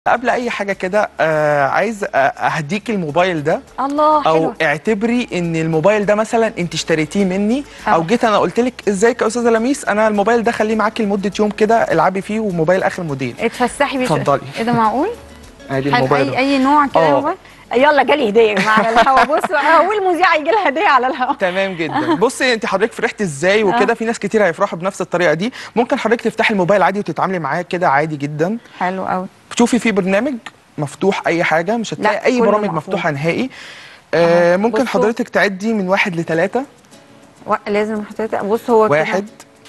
قبل اي حاجه كده آه عايز آه، اهديك الموبايل ده الله او حلو اعتبري ان الموبايل ده مثلا انت اشتريتيه مني او أه. جيت انا قلت لك ازيك يا استاذه لميس انا الموبايل ده خليه معاكي لمده يوم كده العبي فيه وموبايل اخر موديل اتفسحي بيه اتفضلي. ايه ده معقول؟ ادي حلو الموبايل اي ده. اي نوع كده آه. موبايل يلا جالي هديه يا جماعه على الهوا بصوا اول مذيعه يجي لها هديه على الهوا تمام جدا بصي انت حضرتك فرحتي ازاي وكده في ناس كتير هيفرحوا بنفس الطريقه دي ممكن حضرتك تفتحي الموبايل عادي وتتعاملي معاه كده عادي جدا حلو قوي تشوفي فيه برنامج مفتوح اي حاجه مش هتلاقي لا، اي كله برامج مقفول. مفتوحه نهائي آه أهو. ممكن بصوا. حضرتك تعدي من واحد لثلاثة و- لازم حضرتك بص هو كده. واحد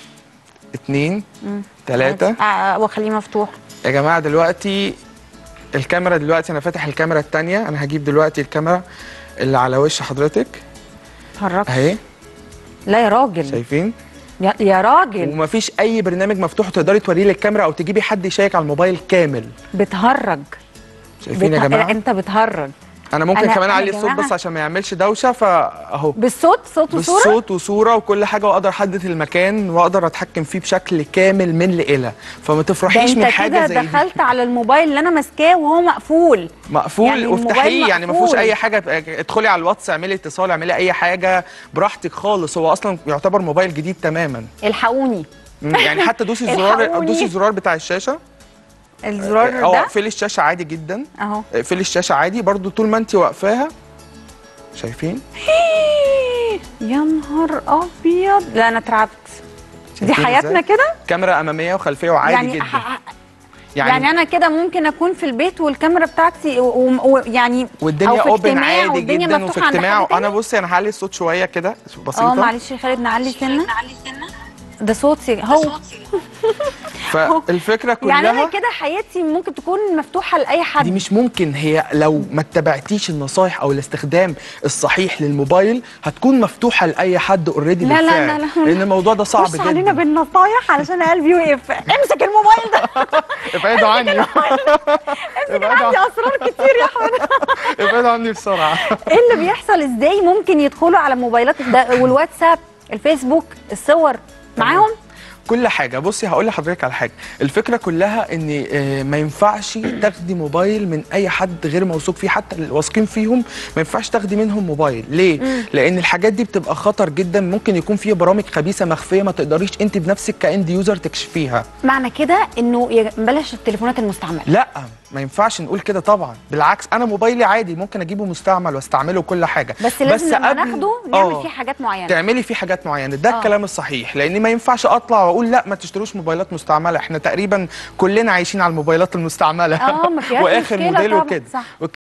اتنين مم. تلاتة آه واخليه مفتوح يا جماعة دلوقتي الكاميرا دلوقتي أنا فاتح الكاميرا التانية أنا هجيب دلوقتي الكاميرا اللي على وش حضرتك اتحرك أهي لا يا راجل شايفين يا, يا راجل ومفيش أي برنامج مفتوح تقدري توريه للكاميرا أو تجيبي حد يشيك على الموبايل كامل بتهرج شايفين يا بت- جماعة انت بتهرج أنا ممكن أنا- كمان أنا أعلي يا الصوت جماعة- بس عشان ما يعملش دوشة فأهو بالصوت صوت وصوره بالصوت وصوره وكل حاجه واقدر احدد المكان واقدر اتحكم فيه بشكل كامل من لإلى فما ده تفرحيش انت من حاجه كده زي دي دخلت على الموبايل اللي انا ماسكاه وهو مقفول مقفول يعني يعني الموبايل وافتحيه يعني ما فيهوش مقفول. اي حاجه ادخلي على الواتس اعملي اتصال اعملي اي حاجه براحتك خالص هو اصلا يعتبر موبايل جديد تماما الحقوني مم، يعني حتى دوسي الزرار الحقوني. دوسي الزرار بتاع الشاشه الزرار اه ده اقفلي الشاشه عادي جدا اهو اقفلي الشاشه عادي برضو طول ما انت واقفاها شايفين يا نهار ابيض لا انا اترعبت دي شايفين حياتنا إزاي؟ كده كاميرا اماميه وخلفيه وعادي يعني جدا ح- يعني, يعني انا كده ممكن اكون في البيت والكاميرا بتاعتي ويعني والدنيا اوبن عادي والدنيا جدا وفي مفتوحة عند اجتماع حد انا تاني؟ بصي انا هعلي الصوت شويه كده بسيطه اه معلش يا خالد نعلي سنه ده صوتي هو فالفكره كلها يعني انا كده حياتي ممكن تكون مفتوحه لاي حد دي مش ممكن هي لو ما اتبعتيش النصايح او الاستخدام الصحيح للموبايل هتكون مفتوحه لاي حد اوريدي لا لا بالفعل لا لا. لان الموضوع ده صعب خش علينا جدا بالنصايح علشان قلبي وقف امسك الموبايل ده ابعدوا عني امسك ابعدوا عندي اسرار كتير يا احمد ابعدوا عني بسرعه ايه اللي بيحصل ازاي ممكن يدخلوا على موبايلات ده والواتساب الفيسبوك الصور معاهم كل حاجه بصي هقول لحضرتك على حاجه الفكره كلها ان آه، ما ينفعش تاخدي موبايل من اي حد غير موثوق فيه حتى اللي واثقين فيهم ما ينفعش تاخدي منهم موبايل ليه لان الحاجات دي بتبقى خطر جدا ممكن يكون فيها برامج خبيثه مخفيه ما تقدريش انت بنفسك كاند يوزر تكشفيها معنى كده انه يا- بلاش التليفونات المستعمله لا ما ينفعش نقول كده طبعا بالعكس انا موبايلي عادي ممكن اجيبه مستعمل واستعمله كل حاجه بس لازم لما قبل- ناخده نعمل آه. فيه حاجات معينه تعملي فيه حاجات معينه ده آه. الكلام الصحيح لان ما ينفعش اطلع واقول لا ما تشتروش موبايلات مستعمله احنا تقريبا كلنا عايشين على الموبايلات المستعمله اه ما فيهاش واخر مشكلة موديل طبعاً، وكده صح.